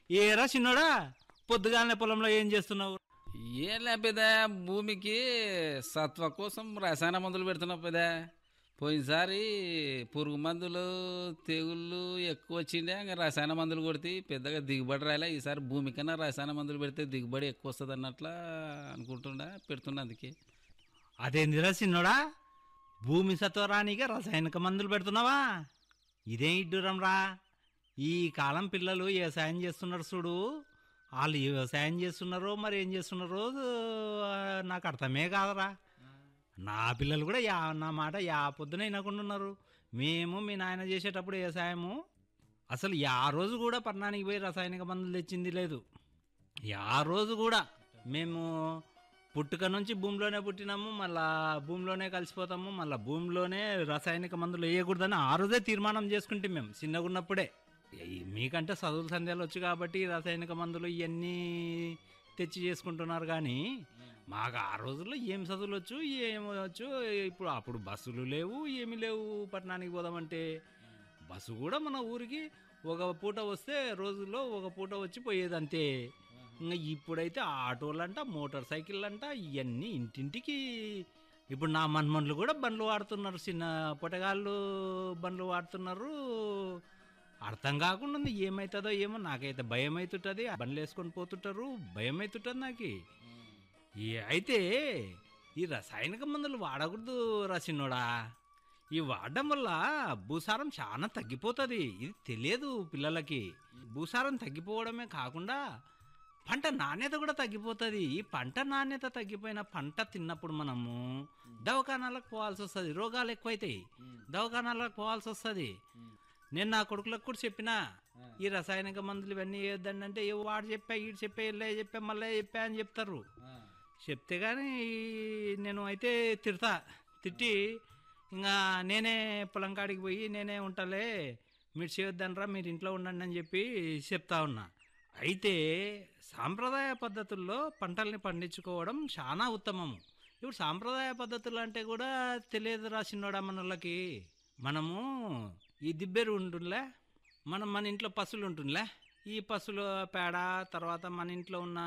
ఏరా చిన్నోడా పొద్దుగాలనే పొలంలో ఏం చేస్తున్నావు ఏం లేపేదా భూమికి సత్వ కోసం రసాయన మందులు పెడుతున్నావు పెదా పోయినసారి పురుగు మందులు తెగుళ్ళు ఎక్కువ వచ్చిండే ఇంకా రసాయన మందులు కొడితే పెద్దగా దిగుబడి రాలే ఈసారి భూమి కన్నా రసాయన మందులు పెడితే దిగుబడి ఎక్కువ వస్తుంది అన్నట్లా అనుకుంటుండా పెడుతున్నా అందుకే అదేందిరా చిన్నోడా భూమి సత్వరానికి రసాయనిక మందులు పెడుతున్నావా ఇదేం ఇడ్డురం రా ఈ కాలం పిల్లలు వ్యవసాయం చేస్తున్నారు చూడు వాళ్ళు ఏ వ్యవసాయం చేస్తున్నారో మరి ఏం చేస్తున్నారో ఆ, నాకు అర్థమే కాదరా నా పిల్లలు కూడా యా నా మాట యా పొద్దున వినకుండా ఉన్నారు మేము మీ నాయన చేసేటప్పుడు వ్యవసాయము అసలు యా రోజు కూడా పట్టణానికి పోయి రసాయనిక మందులు తెచ్చింది లేదు యా రోజు కూడా మేము పుట్టుక నుంచి భూమిలోనే పుట్టినాము మళ్ళా భూమిలోనే కలిసిపోతాము మళ్ళా భూమిలోనే రసాయనిక మందులు వేయకూడదని ఆ రోజే తీర్మానం చేసుకుంటే మేము చిన్నగా ఉన్నప్పుడే ఈ- మీకంటే చదువుల సందేహాలు వచ్చు కాబట్టి రసాయనిక మందులు ఇవన్నీ తెచ్చి చేసుకుంటున్నారు కానీ మాకు ఆ రోజుల్లో ఏం చదువులు వచ్చు ఏం వచ్చు ఇప్పుడు అప్పుడు బస్సులు లేవు ఏమీ లేవు పట్టణానికి పోదామంటే బస్సు కూడా మన ఊరికి ఒక పూట వస్తే రోజుల్లో ఒక పూట వచ్చి పోయేది అంతే ఇంకా ఇప్పుడైతే ఆటోలంట మోటార్ సైకిల్ అంట ఇవన్నీ ఇంటింటికి ఇప్పుడు నా మన్మన్లు కూడా బండ్లు వాడుతున్నారు చిన్న పొటగాళ్ళు బండ్లు వాడుతున్నారు అర్థం కాకుండా ఉంది ఏమవుతుందో ఏమో నాకైతే భయం అవుతుంటుంది బండ్లు వేసుకొని పోతుంటారు భయం అవుతుంటుంది నాకు ఈ అయితే ఈ రసాయనిక మందులు వాడకూడదు రసినోడా ఈ వాడడం వల్ల భూసారం చాలా తగ్గిపోతుంది ఇది తెలియదు పిల్లలకి భూసారం తగ్గిపోవడమే కాకుండా పంట నాణ్యత కూడా తగ్గిపోతుంది ఈ పంట నాణ్యత తగ్గిపోయిన పంట తిన్నప్పుడు మనము దవాఖానాలకు పోవాల్సి వస్తుంది రోగాలు ఎక్కువైతాయి దవాఖానాలకు పోవాల్సి వస్తుంది నేను నా కొడుకులకు కూడా చెప్పినా ఈ రసాయనిక మందులు ఇవన్నీ వేయొద్దండి అంటే ఏ వాడు చెప్పా ఈడు చెప్పా ఇల్లే చెప్పా మళ్ళీ చెప్పా అని చెప్తారు చెప్తే కానీ నేను అయితే తిడతా తిట్టి ఇంకా నేనే పొలం కాడికి పోయి నేనే ఉంటాలే మీరు చేయొద్దనరా మీరు ఇంట్లో ఉండండి అని చెప్పి చెప్తా ఉన్నా అయితే సాంప్రదాయ పద్ధతుల్లో పంటల్ని పండించుకోవడం చాలా ఉత్తమము ఇప్పుడు సాంప్రదాయ పద్ధతులు అంటే కూడా తెలియదు రాసినోడా మనోళ్ళకి మనము ఈ దిబ్బెరు ఉంటుందిలే మనం మన ఇంట్లో పశువులు ఉంటుందిలే ఈ పశువుల పేడ తర్వాత మన ఇంట్లో ఉన్న